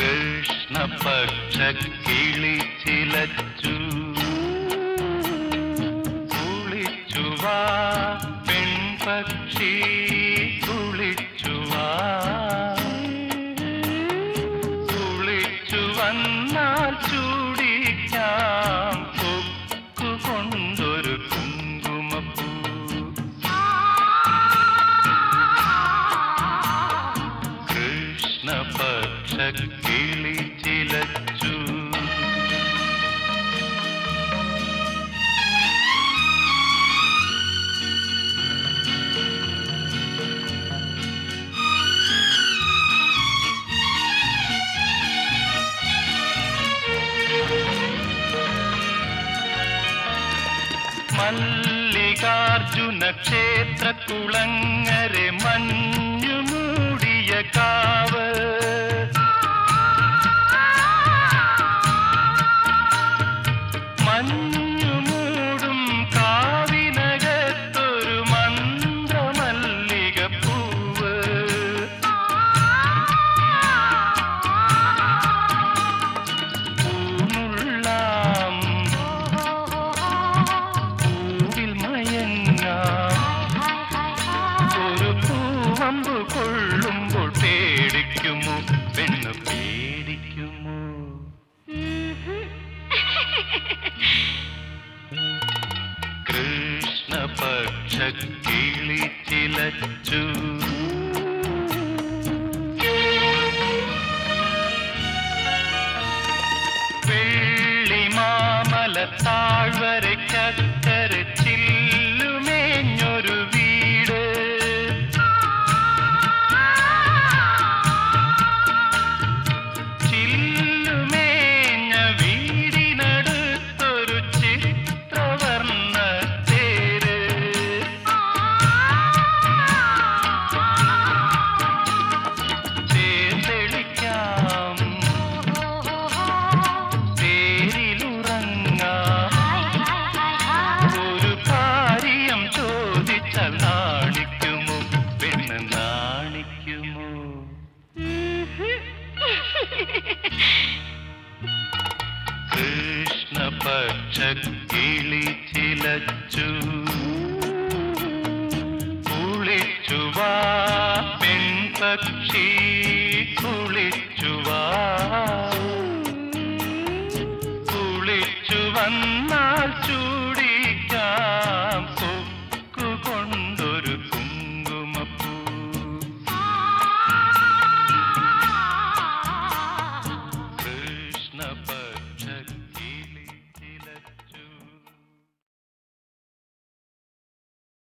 കൃഷ്ണപക്ഷ കിളി ചിലച്ചു കുളിച്ചുവാ പെൺപക്ഷി കുളിച്ചുവാ കുളിച്ചു വന്നാൽ ചൂടിക്കാം കൊക്കു കൊണ്ടൊരു കുങ്കുമപ്പൂ കൃഷ്ണപക്ഷ കിളി ചിലച്ചു മല്ലികാർജുന ക്ഷേത്ര കുളങ്ങരെ മഞ്ഞു മൂടിയ കാവ് മഞ്ഞു മൂടും കാവിനകത്തൊരു മന്ത്രമല്ലിക പൂവ് പൂനുള്ളാം പൂവിൽ മയങ്ങാം ഒരു പൂവമ്പ് കൊള്ളുമ്പോൾ പേടിക്കുമോ പെണ്ണ് പേടിക്കുമോ കൃഷ്ണപക്ഷ കിളി ചിലച്ചു വെള്ളിമാമല താഴ്വരയ്ക്കക്കര ചില്ലുമേഞ്ഞൊരു വീട് ചില്ലുമേഞ്ഞ വീടിനടുത്തൊരു ചിത്രവർണ്ണ തേര് ചേർത്തെളിക്കാം തേരിലുറങ്ങാം ഒരു കാര്യം ചോദിച്ചാൽ നാണിക്കുമോ പെണ്ണ് നാണിക്കുമോ കൃഷ്ണപക്ഷ കിളി ചിലച്ചു കുളിച്ചുവാ പെൺപക്ഷി കുളിച്ചുവാ കുളിച്ചു വന്നാൽ ചൂടിക്കാം കൊക്കു കൊണ്ടൊരു കുങ്കുമപ്പൂ കൃഷ്ണപക്ഷ